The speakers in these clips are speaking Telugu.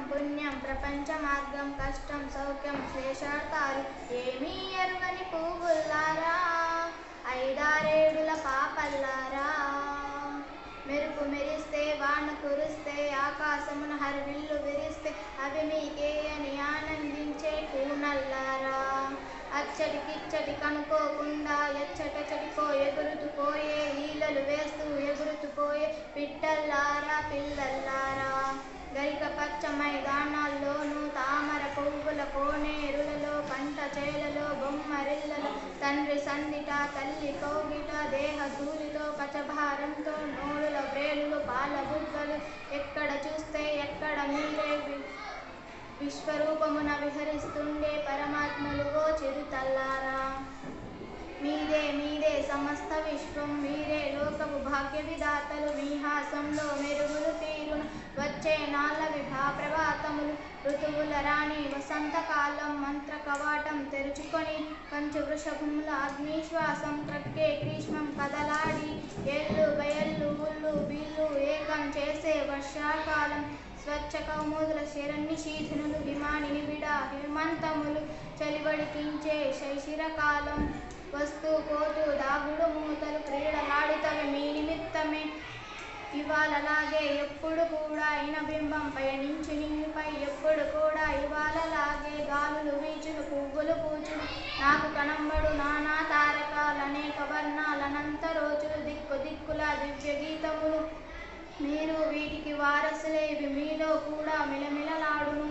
పుణ్యం ప్రపంచ మార్గం కష్టం సౌఖ్యం శ్లేషార్థాలు ఏమీ ఎరుగని పువ్వుల్లారా ఐదారేడుల పాపల్లారా మెరుపు మెరిస్తే వాన కురిస్తే ఆకాశమున హరివిల్లు విరిస్తే అవి మీకే అని ఆనందించే కూనల్లారా అచ్చటికిచ్చటి కనుకోకుండా ఎచ్చటచటికో ఎగురుతూ పోయే ఈలలు వేస్తూ ఎగురుతూ పోయే పిట్టల్లారా పిల్లల్లారా గరిక పచ్చ మైదానాల్లోనూ తామర పువ్వుల కోనేరులలో పంట చేలలో బొమ్మరిల్లలో తండ్రి సందిట తల్లి కౌగిట దేహ ధూళితో కచభారంతో నోరుల వ్రేలులు పాల బుగ్గలు ఎక్కడ చూస్తే ఎక్కడ మీరే వి- విశ్వరూపమున విహరిస్తుండే పరమాత్మలు ఓ చిరుతల్లారా మీదే మీదే సమస్త విశ్వం మీరే లోకపు భాగ్య విధాతలు మీ హాసంలో మెరుగులు తీరును వచ్చే నాళ్ళ విభా ప్రభాతములు ఋతువుల రాణి వసంతకాలం మంత్ర కవాటం తెరుచుకొని పంచు వృషభముల అగ్నిశ్వాసం క్రక్కే గ్రీష్మం కదలాడి ఎల్లు బయల్లు ఉల్లు బిల్లు ఏకం చేసే వర్షాకాలం స్వచ్ఛ కౌముద్ర శరణ్య శీధనులు హిమాని విడ హేమంతములు చలివడికించే శైశిరకాలం వస్తూ పోతూ దాగుడు మూతలు క్రీడలాడితవి మీ నిమిత్తమే ఇవాళలాగే ఎప్పుడు కూడా అయిన బింబం పయనించి నీపై ఎప్పుడు కూడా ఇవాళలాగే గాలులు వీచులు పువ్వులు పూచులు నాకు కనంబడు నానా తారకాలనేక వర్ణాలనంత రోజులు దిక్కు దిక్కుల దివ్య గీతములు మీరు వీటికి వారసులేవి మీలో కూడా మిలమిలలాడును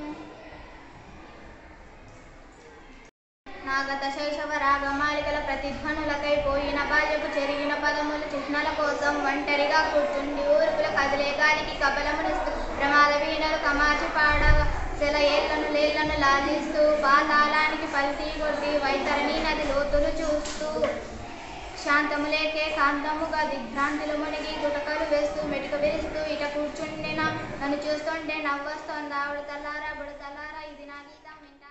నాగత శైశవ రాగమాలికల ప్రతిధ్వనులకై పోయిన బాల్యపు చెరిగిన పదములు చిహ్నల కోసం ఒంటరిగా కూర్చుండి ఊరుకుల కదిలే గాలికి కబలమునిస్తూ ప్రమాద వీణలు కమాచి పాడగా సెల ఏళ్లను లేళ్లను లాలిస్తూ పాతాళానికి పల్టీ కొట్టి వైతరణి నది లోతులు చూస్తూ శాంతములేకే కాంతముగా దిగ్భ్రాంతిలో మునిగి గుటకలు వేస్తూ మెటుక విరుస్తూ ఇట కూర్చుండిన నన్ను చూస్తుంటే నవ్వొస్తోంది ఆవిడ తల్లారా బుడ తల్లారా ఇది నా గీతం వింటా